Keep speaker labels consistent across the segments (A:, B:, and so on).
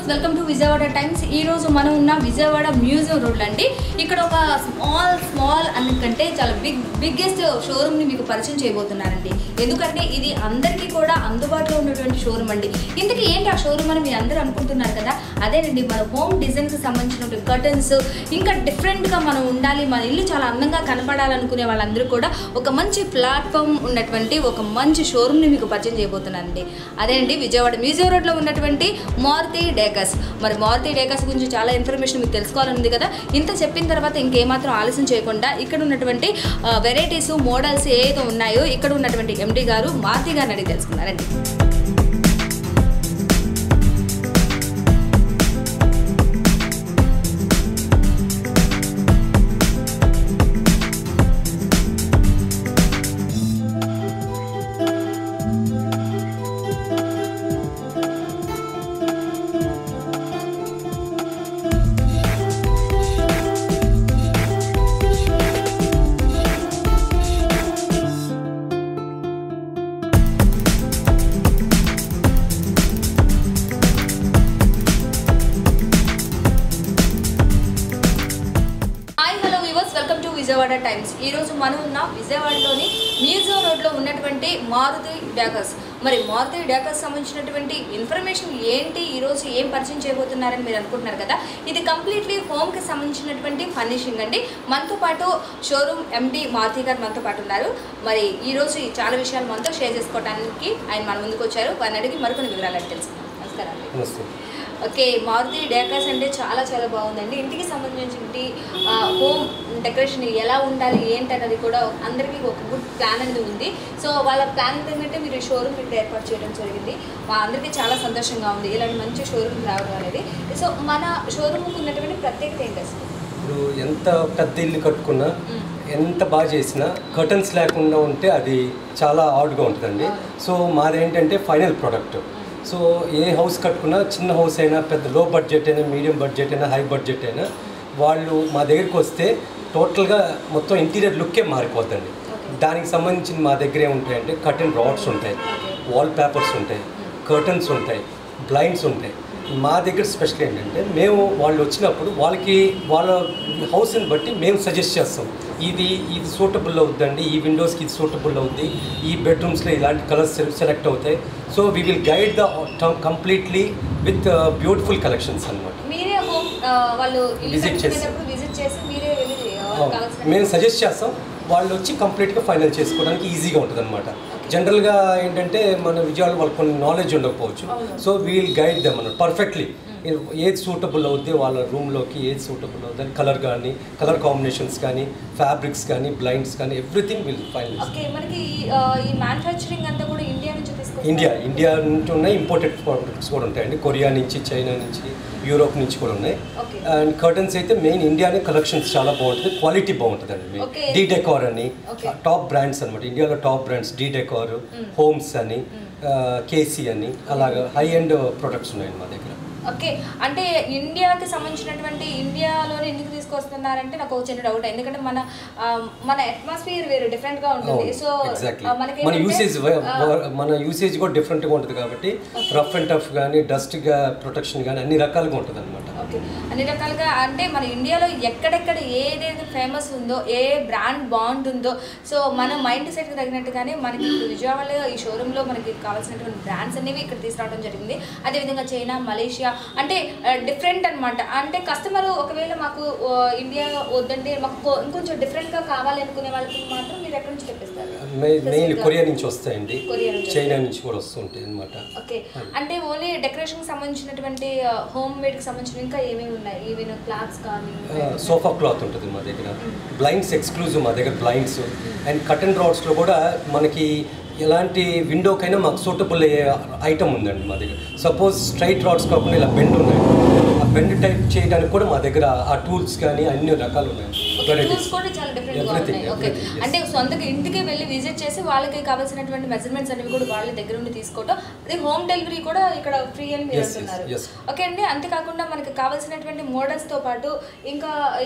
A: Welcome to Vijayawada Times ఈ రోజు మనం ఉన్న విజయవాడ మ్యూజియం రోడ్ అండి ఇక్కడ ఒక స్మాల్ స్మాల్ అందుకంటే చాలా బిగ్ బిగ్గెస్ట్ షోరూమ్ ని మీకు పరిచయం చేయబోతున్నానండి ఎందుకంటే ఇది అందరికీ కూడా అందుబాటులో ఉన్నటువంటి షోరూమ్ అండి ఇంతకీ ఏంటి ఆ షోరూమ్ అని మీరు అందరూ అనుకుంటున్నారు కదా అదేనండి మన హోమ్ డిజైన్ కి సంబంధించిన కర్టన్స్ ఇంకా డిఫరెంట్ గా మనం ఉండాలి మన ఇల్లు చాలా అందంగా కనపడాలనుకునే వాళ్ళందరూ కూడా ఒక మంచి ప్లాట్ఫామ్ ఉన్నటువంటి ఒక మంచి షోరూమ్ ని మీకు పరిచయం చేయబోతున్నానండి అదేనండి విజయవాడ మ్యూజియం రోడ్ లో ఉన్నటువంటి మారుతి డేకస్ మరి మారుతి డేకస్ గురించి చాలా ఇన్ఫర్మేషన్ మీకు తెలుసుకోవాలని ఉంది కదా ఇంత చెప్పిన తర్వాత ఇంకేమాత్రం ఆలస్యం చేయకుండా ఇక్కడ ఉన్నటువంటి వెరైటీస్ మోడల్స్ ఏదైతే ఉన్నాయో ఇక్కడ ఉన్నటువంటి ఎండి గారు మారుతి గారిని అడిగి తెలుసుకున్నారండి hi hello viewers welcome to Vijayawada Times ఈ రోజు మనం ఉన్న విజయవాడలోని మ్యూజియం రోడ్లో ఉన్నటువంటి మారుతి డాకర్స్ మరి మారుతి డాకర్స్ సంబంధించినటువంటి ఇన్ఫర్మేషన్ ఏంటి ఈ రోజు ఏం పరిచయం చేయబోతున్నారని మీరు అనుకుంటున్నారు కదా ఇది కంప్లీట్లీ హోమ్కి సంబంధించినటువంటి ఫర్నిషింగ్ అండి మనతో పాటు షోరూమ్ ఎండి మారుతి గారు మనతో పాటు ఉన్నారు మరి ఈ రోజు ఈ చాలా విషయాలు మనతో షేర్ చేసుకోవడానికి ఆయన మన ముందుకు వచ్చారు వారిని అడిగి మరికొన్ని వివరాలు అడిగి తెలుసుకుందాం నమస్కారం అండి
B: నమస్తే
A: ఓకే మారుతి డేకర్స్ అంటే చాలా చాలా బాగుందండి ఇంటికి సంబంధించి హోమ్ డెకరేషన్ ఎలా ఉండాలి ఏంటి అన్నది కూడా అందరికీ ఒక గుడ్ ప్లాన్ అనేది ఉంది సో వాళ్ళ ప్లాన్ తగ్గట్టే మీరు షోరూమ్ ఇక్కడ ఏర్పాటు చేయడం జరిగింది మా అందరికీ చాలా సంతోషంగా ఉంది ఇలాంటి మంచి షోరూమ్ రావడం అనేది సో మన షోరూమ్కి ఉన్నటువంటి ప్రత్యేకత ఏంటి అసలు
B: ఇప్పుడు ఎంత పెద్ద ఇల్లు కట్టుకున్నా ఎంత బాగా చేసినా కర్టన్స్ లేకుండా ఉంటే అది చాలా ఆడ్గా ఉంటుందండి సో మాదేంటంటే final product so a house కట్టుకున్నా చిన్న హౌస్ అయినా పెద్ద లో బడ్జెట్ అయినా మీడియం బడ్జెట్ అయినా హై బడ్జెట్ అయినా వాళ్ళు మా దగ్గరికి వస్తే టోటల్గా మొత్తం ఇంటీరియర్ లుక్కే మారిపోద్దండి దానికి సంబంధించిన మా దగ్గర ఏముంటాయంటే కర్టన్ రాడ్స్ ఉంటాయి వాల్ పేపర్స్ ఉంటాయి కర్టన్స్ ఉంటాయి బ్లైండ్స్ ఉంటాయి మా దగ్గర స్పెషల్ ఏంటంటే మేము వాళ్ళు వచ్చినప్పుడు వాళ్ళకి వాళ్ళ హౌస్ని బట్టి మేము సజెస్ట్ చేస్తాం ఇది ఇది సూటబుల్ అవుద్దండి ఈ విండోస్కి ఇది సూటబుల్ అవుద్ది ఈ బెడ్రూమ్స్లో ఇలాంటి కలర్స్ సెలెక్ట్ అవుతాయి so we will guide the completely with beautiful collections అనమాట
A: మీరే హోమ్ వాళ్ళు ఇల్లు
B: Visit చేసి.
A: కట్టుకునేటప్పుడు విజిట్ చేసి మీరే వెళ్ళి వాళ్ళకి కావాల్సిన
B: మేము సజెస్ట్ చేస్తాం వాళ్ళు వచ్చి కంప్లీట్గా ఫైనల్ చేసుకోవడానికి ఈజీగా ఉంటుంది అనమాట జనరల్గా ఏంటంటే మన విజయాలు వాళ్ళకి కొన్ని నాలెడ్జ్ ఉండకపోవచ్చు
A: అవును.
B: సో వీల్ గైడ్ దెమ్ అన్నమాట పర్ఫెక్ట్లీ ఏది సూటబుల్ అవుద్ది వాళ్ళ రూమ్లోకి ఏది సూటబుల్ అవుతుంది కలర్ కానీ కలర్ కాంబినేషన్స్ కానీ ఫ్యాబ్రిక్స్ కానీ బ్లైండ్స్ కానీ ఎవ్రీథింగ్ విల్ ఫైనల్
A: ఓకే మనకి ఆ, ఈ మ్యానుఫ్యాక్చరింగ్ అంతా కూడా ఇండియా నుంచి తీసుకొస్తారు
B: ఇండియా ఇండియా నుంచి ఉన్నాయి ఇంపోర్టెడ్ ప్రొడక్ట్స్ కూడా ఉంటాయండి కొరియా నుంచి చైనా నుంచి యూరోప్ నుంచి కూడా ఉన్నాయి
A: ఓకే
B: అండ్ కర్టన్స్ అయితే మెయిన్ ఇండియానే కలెక్షన్స్ చాలా బాగుంటుంది క్వాలిటీ బాగుంటుందండి
A: Okay.
B: డీ డెకార్ అని
A: Okay.
B: టాప్ బ్రాండ్స్ అనమాట ఇండియాలో top brands D decor homes అని కేసీ అని అలాగా హై ఎండ్ ప్రొడక్ట్స్ ఉన్నాయండి మా దగ్గర
A: ఓకే అంటే ఇండియాకి సంబంధించినటువంటి ఇండియాలోనే ఎందుకు తీసుకొస్తున్నారంటే నాకు ఒక చిన్న డౌట్ ఎందుకంటే మన ఆ, మన అట్మాస్ఫియర్ వేరు డిఫరెంట్ గా ఉంటుంది సో
B: ఎగ్జాక్ట్లీ
A: ఆ, మనకి
B: మన
A: ఏంటంటే,
B: యూసేజ్
A: ఆ,
B: మన యూసేజ్ కూడా డిఫరెంట్గా ఉంటుంది కాబట్టి రఫ్ అండ్ టఫ్ కానీ డస్ట్గా ప్రొటెక్షన్ కానీ అన్ని రకాలుగా ఉంటుంది అనమాట
A: ఓకే అన్ని రకాలుగా అంటే మన ఇండియాలో ఎక్కడెక్కడ ఏదైతే ఫేమస్ ఉందో ఏ బ్రాండ్ బాగుంటుందో సో మన మైండ్ సెట్కి తగినట్టుగానే మనకి ఇప్పుడు విజయవాడలో ఈ షోరూంలో మనకి కావాల్సినటువంటి బ్రాండ్స్ అనేవి ఇక్కడ తీసుకురావడం జరిగింది అదేవిధంగా చైనా మలేషియా అంటే డిఫరెంట్ అన్నమాట అంటే కస్టమర్ ఒకవేళ మాకు ఆ, ఇండియా వద్దంటే మాకు కొ- ఇంకొంచెం డిఫరెంట్గా కావాలి అనుకునే వాళ్ళకి మాత్రం మీరు ఎక్కడి నుంచి తెప్పిస్తారు
B: మెయిన్ కొరియా నుంచి వస్తాయండి
A: కొరియా నుంచి
B: చైనా నుంచి కూడా వస్తుంటాయి అనమాట
A: ఓకే అంటే ఓన్లీ డెకరేషన్ సంబంధించినటువంటి హోమ్ మేడ్ కి సంబంధించిన ఇంకా ఏమేమి ఉన్నాయి ఈవెన్ క్లాత్స్ కానీ
B: సోఫా క్లాత్ ఉంటుంది మా దగ్గర బ్లైండ్స్ ఎక్స్క్లూజివ్ మా దగ్గర బ్లైండ్స్ అండ్ కటన్ రాడ్స్లో కూడా మనకి ఎలాంటి విండోకైనా మాకు సూటబుల్ అయ్యే ఐటమ్ ఉందండి మా దగ్గర సపోజ్ స్ట్రైట్ రాడ్స్ కాకుండా ఇలా బెండ్ ఉన్నాయి ఆ బెండ్ టైప్ చేయడానికి కూడా మా దగ్గర ఆ టూల్స్ కానీ అన్ని రకాలు ఉన్నాయి
A: టూల్స్
B: varieties.
A: కూడా చాలా డిఫరెంట్ గా
B: Everything,
A: ఉన్నాయి ఓకే
B: everything, yes.
A: అంటే సొంతగా ఇంటికి వెళ్ళి విజిట్ చేసి వాళ్ళకి కావాల్సినటువంటి మెజర్మెంట్స్ అనేవి కూడా వాళ్ళ దగ్గర నుండి తీసుకోవటం అది హోమ్ డెలివరీ కూడా ఇక్కడ ఫ్రీ అని మీరు
B: Yes, yes,
A: అంటున్నారు
B: yes.
A: ఓకే అండి అంతేకాకుండా మనకి కావాల్సినటువంటి మోడల్స్ తో పాటు ఇంకా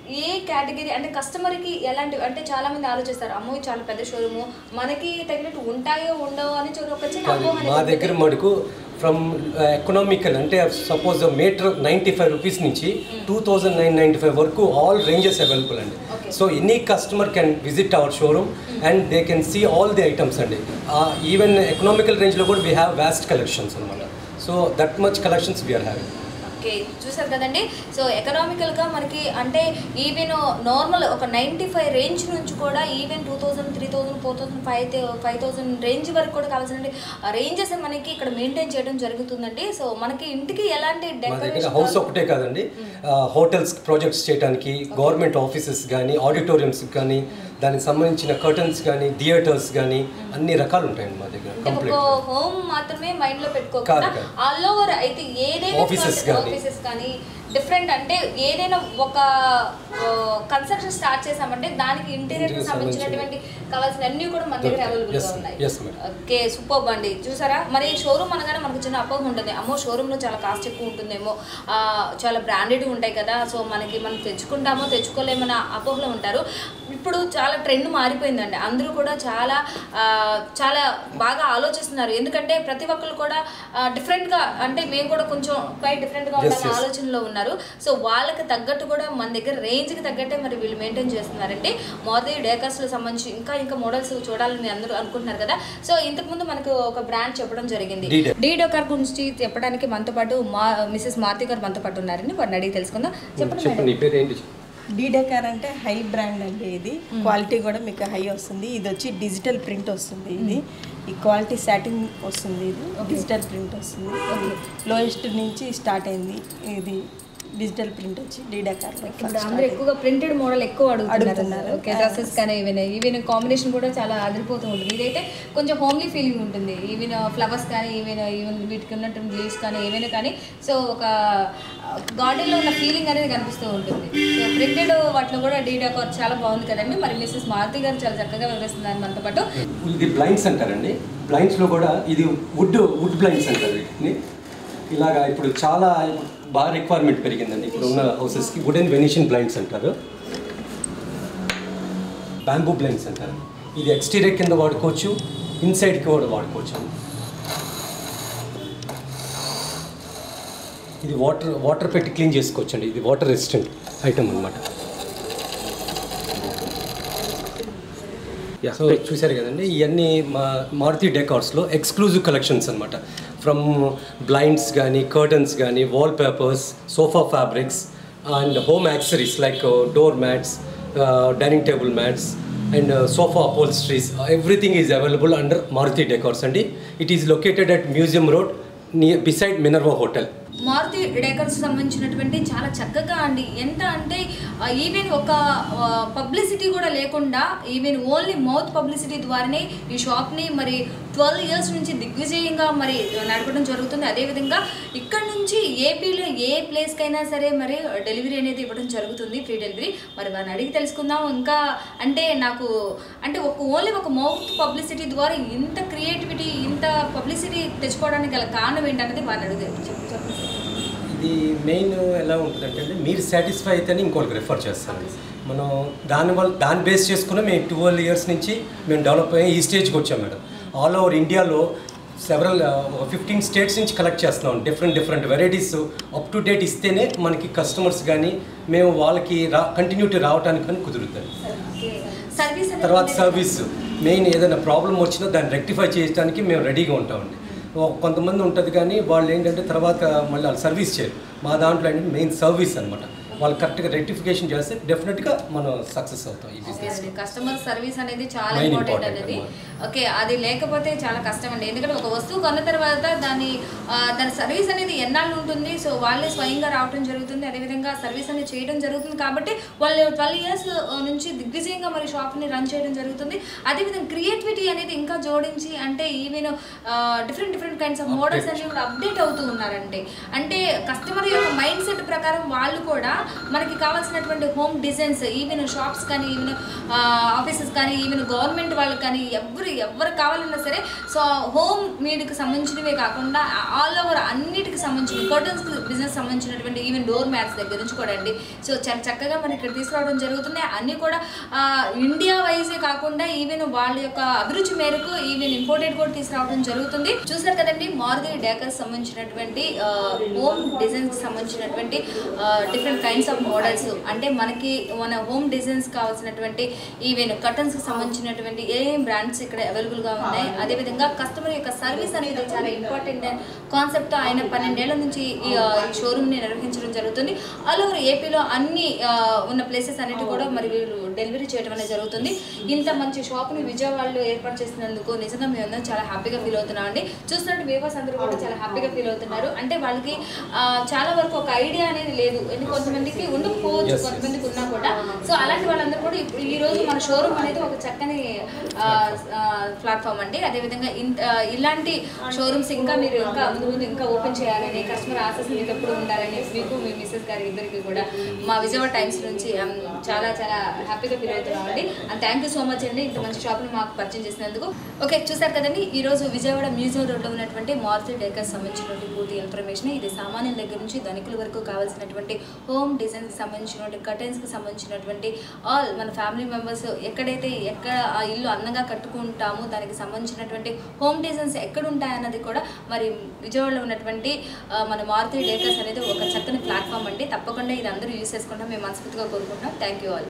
A: ఏ కేటగిరీ అంటే కస్టమర్కి ఎలాంటి అంటే చాలా మంది ఆలోచిస్తారు అమ్మో ఇది చాలా పెద్ద షోరూము మనకి తగినట్టు ఉంటాయో ఉండవో అని చూడ ఒక చిన్న
B: కాదు,
A: అపోహ అనేది
B: మా
A: ఉంటుంది.
B: దగ్గర మటుకు ఫ్రమ్ ఎకనామికల్ అంటే suppose metre ninety five rupees నుంచి two thousand nine ninety five వరకు ఆల్ రేంజెస్ అవైలబుల్ అండి
A: Okay.
B: So any customer can visit our showroom and they can see all the items అండి ఈవెన్ ఎకనామికల్ రేంజ్లో కూడా we have vast collections అనమాట so that much collections we are having
A: okay చూసారు కదండి so ఎకనామికల్గా మనకి అంటే ఈవెన్ నార్మల్ ఒక నైంటీ ఫైవ్ రేంజ్ నుంచి కూడా even two thousand three thousand four thousand five five thousand range వరకు కూడా కావాల్సిన రేంజెస్ మనకి ఇక్కడ మెయింటైన్ చేయడం జరుగుతుందండి సో మనకి ఇంటికి ఎలాంటి
B: మా దగ్గర
A: డెకరేషన్
B: హౌస్ ఒకటే కాదండి హోటల్స్ ప్రాజెక్ట్స్ చేయడానికి గవర్నమెంట్ ఆఫీసెస్ కానీ ఆడిటోరియంస్ కానీ దానికి సంబంధించిన కర్టన్స్ కానీ థియేటర్స్ కానీ అన్ని రకాలు ఉంటాయండి మా దగ్గర
A: అంటే
B: కంప్లీట్
A: ఒక హోమ్ మాత్రమే మైండ్ లో పెట్టుకోకుండా
B: కాదు, కాదు.
A: ఆల్ ఓవర్ అయితే ఏదైనా
B: Offices కానీ.
A: ఆఫీసెస్ కానీ డిఫరెంట్ అంటే ఏదైనా ఒక కన్స్ట్రక్షన్ స్టార్ట్ చేసామంటే దానికి ఇంటీరియర్
B: Interior
A: సంబంధించినటువంటి కావాల్సిన అన్ని కూడా మన దగ్గర
B: దొరుకుతాయి.
A: అవైలబుల్
B: Yes,
A: గా
B: ma'am.
A: ఉన్నాయి
B: Yes, ma'am.
A: ఓకే సూపర్ అండి చూసారా మరి షోరూమ్ అనగానే మనకు చిన్న అపోహ ఉంటుంది అమ్మో షోరూమ్ లో చాలా కాస్ట్ ఎక్కువ ఉంటుందేమో ఆ, చాలా బ్రాండెడ్ ఉంటాయి కదా సో మనకి మనం తెచ్చుకుంటామో తెచ్చుకోలేమన్న అపోహలో ఉంటారు ఇప్పుడు చాలా ట్రెండ్ మారిపోయిందండి అందరూ కూడా చాలా ఆ, చాలా బాగా ఆలోచిస్తున్నారు ఎందుకంటే ప్రతి ఒక్కరు కూడా ఆ, different గా అంటే మేము కూడా కొంచెం క్వైట్ డిఫరెంట్గా
B: Yes,
A: ఉండాలన్న
B: yes.
A: ఆలోచనలో ఉన్నారు సో వాళ్ళకి తగ్గట్టు కూడా మన దగ్గర రేంజ్కి తగ్గట్టే మరి వీళ్ళు మెయింటైన్ చేస్తున్నారంటే మారుతి డేకర్స్లో సంబంధించి ఇంకా ఇంకా మోడల్స్ చూడాలని అందరూ అనుకుంటున్నారు కదా సో ఇంతకుముందు మనకు ఒక బ్రాండ్ చెప్పడం జరిగింది
B: D-Decker.
A: డీ డోకర్ గురించి చెప్పడానికి మనతో పాటు మా మిసెస్ మారుతి గారు మనతో పాటు ఉన్నారండి వారిని అడిగి తెలుసుకుందాం చెప్పండి
B: చెప్పండి
A: మేడం
B: నీ పేరు ఏంటి
C: డీడెకర్ అంటే హై బ్రాండ్ అండి ఇది క్వాలిటీ కూడా మీకు హై వస్తుంది ఇది వచ్చి డిజిటల్ ప్రింట్ వస్తుంది ఇది ఈ క్వాలిటీ సాటిన్ వస్తుంది ఇది డిజిటల్ ప్రింట్ వస్తుంది లోయెస్ట్ నుంచి స్టార్ట్ అయింది ఇది డిజిటల్ ప్రింట్ వచ్చి డీడెకర్
A: ఇప్పుడు అందరూ ఎక్కువగా ప్రింటెడ్ మోడల్ ఎక్కువ అడుగుతున్నారు
C: అడుగుతున్నారు.
A: ఓకే డ్రెస్సెస్ కానీ ఈవెన్ ఈవెన్ కాంబినేషన్ కూడా చాలా అదిరిపోతూ ఉంటుంది ఇదైతే కొంచెం హోమ్లీ ఫీలింగ్ ఉంటుంది ఈవెన్ ఫ్లవర్స్ కానీ ఈవెన్ ఈవెన్ వీటికి ఉన్నటువంటి లీవ్స్ కానీ ఏవైనా కానీ సో ఒక గార్డెన్లో ఉన్న ఫీలింగ్ అనేది కనిపిస్తూ ఉంటుంది సో ప్రింటెడ్ వాటిలో కూడా డీ డెకోర్ చాలా బాగుంది కదండి మరి మిస్సెస్ మారుతి గారు చాలా చక్కగా వివరిస్తున్నారు మనతో పాటు
B: ఇది బ్లైండ్స్ అంటారండి బ్లైండ్స్లో కూడా ఇది వుడ్ వుడ్ బ్లైండ్స్ అంటారు వీటిని ఇలాగా ఇప్పుడు చాలా బాగా రిక్వైర్మెంట్ పెరిగిందండి ఇప్పుడు ఉన్న హౌసెస్కి వుడెన్ వెనిషన్ బ్లైండ్స్ అంటారు బ్యాంబూ బ్లైండ్స్ అంటారు ఇది ఎక్స్టీరియర్ కింద వాడుకోవచ్చు ఇన్సైడ్కి కూడా వాడుకోవచ్చు ఇది వాటర్ వాటర్ పెట్టి క్లీన్ చేసుకోవచ్చు అండి ఇది వాటర్ రెసిస్టెంట్ ఐటమ్ అనమాట సో చూశారు కదండి ఇవన్నీ మా మారుతి డెకార్స్లో ఎక్స్క్లూజివ్ కలెక్షన్స్ అనమాట ఫ్రమ్ బ్లైండ్స్ కానీ కర్టన్స్ కానీ wallpapers sofa fabrics and home accessories like door mats dining table mats and sofa upholsteries everything is available under Maruthi decors అండి it is located at museum road near beside Minerva hotel
A: Maruthi decors సంబంధించినటువంటి చాలా చక్కగా అండి ఎంత అంటే even ఒక publicity కూడా లేకుండా ఈవెన్ ఓన్లీ మౌత్ పబ్లిసిటీ ద్వారానే ఈ షాప్ని మరి ట్వెల్వ్ ఇయర్స్ నుంచి దిగ్విజయంగా మరి నడపడం జరుగుతుంది అదేవిధంగా ఇక్కడ నుంచి ఏపీలో ఏ ప్లేస్కైనా సరే మరి డెలివరీ అనేది ఇవ్వడం జరుగుతుంది ఫ్రీ డెలివరీ మరి వారిని అడిగి తెలుసుకుందాం ఇంకా అంటే నాకు అంటే ఒక ఓన్లీ ఒక మౌత్ పబ్లిసిటీ ద్వారా ఇంత క్రియేటివిటీ ఇంత పబ్లిసిటీ తెచ్చుకోవడానికి గల కారణం ఏంటనేది వారిని అడిగి చెప్పు చెప్పండి
B: ఇది మెయిన్ ఎలా ఉంటుందంటే అండి మీరు సాటిస్ఫై అయితేనే ఇంకోటికి రిఫర్ చేస్తాం మనం దానివల్ల దాన్ని బేస్ చేసుకుని మేము ట్వెల్వ్ ఇయర్స్ నుంచి మేము డెవలప్ అయ్యి ఈ స్టేజ్కి వచ్చాం మేడం ఆల్ ఓవర్ ఇండియాలో సెవరల్ ఫిఫ్టీన్ స్టేట్స్ నుంచి కలెక్ట్ చేస్తున్నాం different different varieties up to date ఇస్తేనే మనకి కస్టమర్స్ కానీ మేము వాళ్ళకి రా కంటిన్యూటీ రావడానికి కానీ కుదురుతుంది
A: సర్వీస్ అనేది
B: తర్వాత
A: ఉండేది.
B: సర్వీస్ మెయిన్ ఏదైనా ప్రాబ్లం వచ్చినా దాన్ని రెక్టిఫై చేయడానికి మేము రెడీగా ఉంటామండి ఓ- కొంతమంది ఉంటుంది కానీ వాళ్ళు ఏంటంటే తర్వాత మళ్ళీ వాళ్ళు సర్వీస్ చేయరు మా దాంట్లో ఏంటంటే మెయిన్ సర్వీస్ అనమాట వాళ్ళు కరెక్ట్గా రెక్టిఫికేషన్ చేస్తే డెఫినెట్గా మనం సక్సెస్ అవుతాం ఈ
A: ఓకే
B: బిజినెస్
A: అండి కస్టమర్ సర్వీస్ అనేది చాలా
B: Main
A: ఇంపార్టెంట్
B: important
A: అనేది
B: అన్నమాట.
A: ఓకే అది లేకపోతే చాలా కష్టం అండి ఎందుకంటే ఒక వస్తువు కొన్న తర్వాత దాని ఆ, దాని సర్వీస్ అనేది ఎన్నాళ్ళు ఉంటుంది సో వాళ్ళే స్వయంగా రావడం జరుగుతుంది అదేవిధంగా సర్వీస్ అనేది చేయడం జరుగుతుంది కాబట్టి వాళ్ళు ట్వెల్వ్ ఇయర్స్ నుంచి దిగ్విజయంగా మరి షాప్ని రన్ చేయడం జరుగుతుంది అదేవిధంగా క్రియేటివిటీ అనేది ఇంకా జోడించి అంటే even different different kinds of models అనేవి కూడా అప్డేట్ అవుతూ ఉన్నారండి అంటే కస్టమర్ యొక్క మైండ్ సెట్ ప్రకారం వాళ్ళు కూడా మనకి కావాల్సినటువంటి హోమ్ డిజైన్స్ ఈవెన్ షాప్స్ కానీ ఈవెన్ ఆఫీసెస్ కానీ ఈవెన్ గవర్నమెంట్ వాళ్ళకి కానీ ఎవరు ఎవరు కావాలన్నా సరే సో హోమ్ నీడ్కి సంబంధించినవే కాకుండా ఆల్ ఓవర్ అన్నిటికి సంబంధించిన కర్టన్స్ బిజినెస్ సంబంధించినటువంటి ఈవెన్ డోర్ మ్యాట్స్ దగ్గర నుంచి కూడా అండి సో చాలా చక్కగా మనకి ఇక్కడ తీసుకురావడం జరుగుతుంది అన్నీ కూడా ఆ, ఇండియా వైజే కాకుండా ఈవెన్ వాళ్ళ యొక్క అభిరుచి మేరకు ఈవెన్ ఇంపోర్టెడ్ కూడా తీసుకురావడం జరుగుతుంది చూసారు కదండి మారుతి డేకర్స్ సంబంధించినటువంటి హోమ్ డిజైన్స్ సంబంధించినటువంటి డిఫరెంట్ కైండ్స్ ఆఫ్ మోడల్స్ అంటే మనకి మన హోమ్ డిజైన్స్ కావాల్సినటువంటి ఈవెన్ కర్టన్స్ కి సంబంధించినటువంటి ఏ బ్రాండ్స్ ఇక్కడ అవైలబుల్ గా ఉన్నాయి అదేవిధంగా కస్టమర్ యొక్క సర్వీస్ అనేది చాలా ఇంపార్టెంట్ కాన్సెప్ట్ ఆయన పన్నెండేళ్ల నుంచి ఈ షోరూమ్ ని నిర్వహించడం జరుగుతుంది ఆల్ ఓవర్ ఏపీలో అన్ని ఆ, ఉన్న ప్లేసెస్ అన్నిటి కూడా మరి వీళ్ళు డెలివరీ చేయడం అనేది జరుగుతుంది ఇంత మంచి షాప్ ని విజయవాడలో ఏర్పాటు చేసినందుకు నిజంగా మేము అందరం చాలా హ్యాపీగా ఫీల్ అవుతున్నాం అండి చూస్తున్నట్టు వ్యూవర్స్ అందరూ కూడా చాలా హ్యాపీగా ఫీల్ అవుతున్నారు అంటే వాళ్ళకి ఆ, చాలా వరకు ఒక ఐడియా అనేది లేదు ఎందుకు కొంతమందికి ఉండకపోవచ్చు
B: Yes, yes.
A: కొంతమందికి ఉన్నా కూడా సో అలాంటి వాళ్ళందరూ కూడా ఇప్పుడు ఈ రోజు మన షోరూమ్ అనేది ఒక చక్కని ప్లాట్ఫామ్ అండి అదేవిధంగా ఇంత ఆ, ఇలాంటి షోరూమ్స్ ఇంకా మీరు ఇంకా ముందు ముందు ఇంకా ఓపెన్ చేయాలని కస్టమర్ ఆసెస్ మీకు ఎప్పుడు ఉండాలని మీకు మీ మిస్సెస్ గారి ఇద్దరికి కూడా మా విజయవాడ టైమ్స్ నుంచి um, చాలా చాలా హ్యాపీగా ఫీల్ అవుతున్నాం అండి and thank you so much అండి ఇంత మంచి షాప్ని మాకు పరిచయం చేసినందుకు ఓకే చూసారు కదండి ఈ రోజు విజయవాడ మ్యూజియం రోడ్లో ఉన్నటువంటి మారుతి డేకర్ సంబంధించినటువంటి పూర్తి ఇన్ఫర్మేషన్ ఇది సామాన్యుల దగ్గర నుంచి ధనికుల వరకు కావాల్సినటువంటి హోమ్ డిజైన్కి సంబంధించినటువంటి కర్టెన్స్కి సంబంధించినటువంటి ఆల్ మన ఫ్యామిలీ మెంబర్స్ ఎక్కడైతే ఎక్కడ ఆ ఇల్లు అందంగా కట్టుకుంటామో దానికి సంబంధించినటువంటి హోమ్ డిజైన్స్ ఎక్కడ ఉంటాయన్నది కూడా మరి విజయవాడలో ఉన్నటువంటి ఆ, మన మారుతి డేకర్స్ అనేది ఒక చక్కని ప్లాట్ఫామ్ అండి తప్పకుండా ఇది అందరూ యూస్ చేసుకుంటాం మేము మనస్ఫూర్తిగా కోరుకుంటున్నాం థ్యాంక్ యూ ఆల్